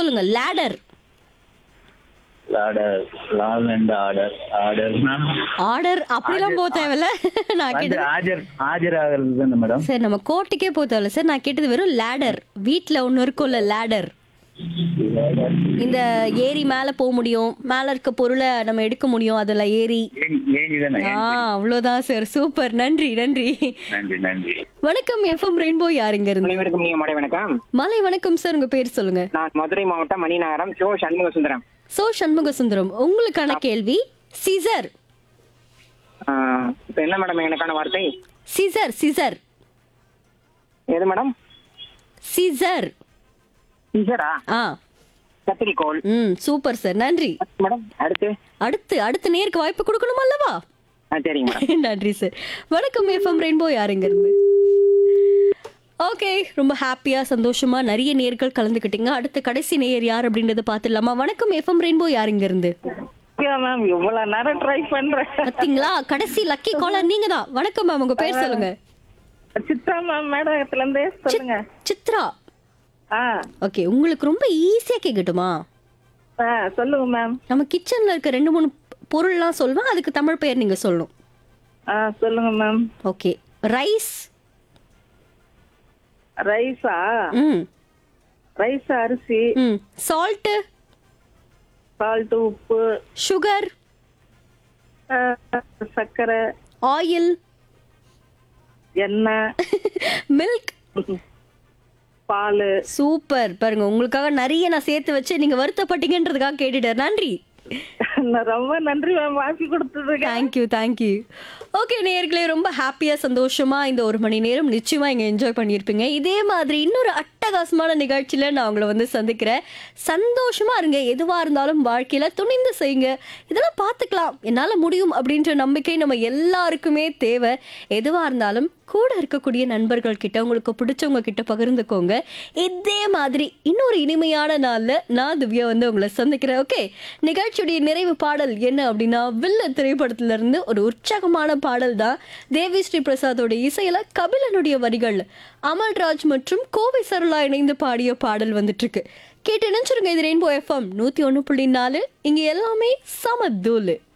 சொல்லுங்க ladder order லால் and order ஆர்டர்னா ஆர்டர் அப்படிலாம் போக தேவையில்ல நான் வந்து கேட்டது ஆஜர் ஆஜராகிறது தானே மேடம் சார் நம்ம கோர்ட்டுக்கே போக தேவையில்ல சார் நான் கேட்டது வெறும் லேடர் வீட்ல ஒண்ணு இருக்கும்ல லேடர் இந்த ஏரி மேல போக முடியும் மேல இருக்க பொருளை நம்ம எடுக்க முடியும் அதுல ஏறி ஏனி தானே ஆ அவ்வளவுதான் சார் சூப்பர் நன்றி நன்றி நன்றி நன்றி வணக்கம் எஃப்எம் ரெயின்போ யாருங்க இருந்து அனைவருக்கும் நீங்க மாலை வணக்கம் மாலை வணக்கம் சார் உங்க பேர் சொல்லுங்க நான் மதுரை மாவட்டம் மணிநகரம் சோ சண்முக சுந்தரம் சோ சண்முக சுந்தரம் உங்களுக்கான கேள்வி சிசர் ஆஹ் இப்ப என்ன மேடம் எனக்கான வார்த்தை சிசர் சிசர் எது மேடம் சிசர் டீச்சரா ஆ கத்திரிக்கோள் ம் சூப்பர் சார் நன்றி மேடம் அடுத்து அடுத்து அடுத்து நேருக்கு வாய்ப்பு கொடுக்கணும் அல்லவா ஆ சரிங்க மேடம் நன்றி சார் வணக்கம் எஃப்எம் ரெயின்போ யாருங்க இருந்து ஓகே ரொம்ப ஹாப்பியா சந்தோஷமா நிறைய நேர்கள் கலந்துக்கிட்டீங்க அடுத்த கடைசி நேயர் யார் அப்படின்றத பார்த்துடலாமா வணக்கம் எஃப்எம் ரெயின்போ யாருங்க இருந்து மேம் இவ்வளவு நேரம் ட்ரை பண்றேன் பாத்தீங்களா கடைசி லக்கி காலர் நீங்க தான் வணக்கம் மேம் உங்க பேர் சொல்லுங்க சித்ரா மேம் மேடத்துல இருந்தே சொல்லுங்க சித்ரா ஆ ஓகே உங்களுக்கு ரொம்ப ஈஸியா கேட்கட்டுமா ஆ சொல்லுங்க மேம் நம்ம கிச்சன்ல இருக்க ரெண்டு மூணு பொருள்லாம் சொல்லுவேன் அதுக்கு தமிழ் பெயர் நீங்க சொல்லணும் ஆ சொல்லுங்க மேம் ஓகே ரைஸ் ரைஸா ம் ரைஸ் அரிசி ம் சால்ட்டு சால்ட் உப்பு சுகர் ஆ, சர்க்கரை ஆயில் எண்ணெய் மில்க் பால் சூப்பர் பாருங்க உங்களுக்காக நிறைய நான் சேர்த்து வச்சு நீங்க வருத்தப்பட்டீங்கன்றதுக்காக கேட்டுட்டேன் நன்றி ரொம்ப நன்றி மேம் வாக்கி கொடுத்ததுக்கு தேங்க்யூ தேங்க்யூ ஓகே நேயர்களே ரொம்ப ஹாப்பியா சந்தோஷமா இந்த ஒரு மணி நேரம் நிச்சயமா இங்க என்ஜாய் பண்ணியிருப்பீங்க இதே மாதிரி இன்னொரு அட்டகாசமான நிகழ்ச்சியில நான் உங்களை வந்து சந்திக்கிறேன் சந்தோஷமா இருங்க எதுவா இருந்தாலும் வாழ்க்கையில துணிந்து செய்யுங்க இதெல்லாம் பார்த்துக்கலாம் என்னால முடியும் அப்படின்ற நம்பிக்கை நம்ம எல்லாருக்குமே தேவை எதுவா இருந்தாலும் கூட இருக்கக்கூடிய நண்பர்கள் கிட்ட உங்களுக்கு பிடிச்சவங்க கிட்ட பகிர்ந்துக்கோங்க இதே மாதிரி இன்னொரு இனிமையான நாள்ல நான் திவ்யா வந்து உங்களை சந்திக்கிறேன் ஓகே நிகழ்ச்சியுடைய நிறைவு பாடல் என்ன அப்படின்னா வில்ல திரைப்படத்துல இருந்து ஒரு உற்சாகமான பாடல் தான் தேவி ஸ்ரீ பிரசாதோட இசையில கபிலனுடைய வரிகள் அமல்ராஜ் மற்றும் கோவை சரளா இணைந்து பாடிய பாடல் வந்துட்டு இருக்கு கேட்டு நினைச்சிருங்க இது ரெயின்போ எஃப்எம் நூத்தி ஒண்ணு புள்ளி நாலு இங்க எல்லாமே சமதூலு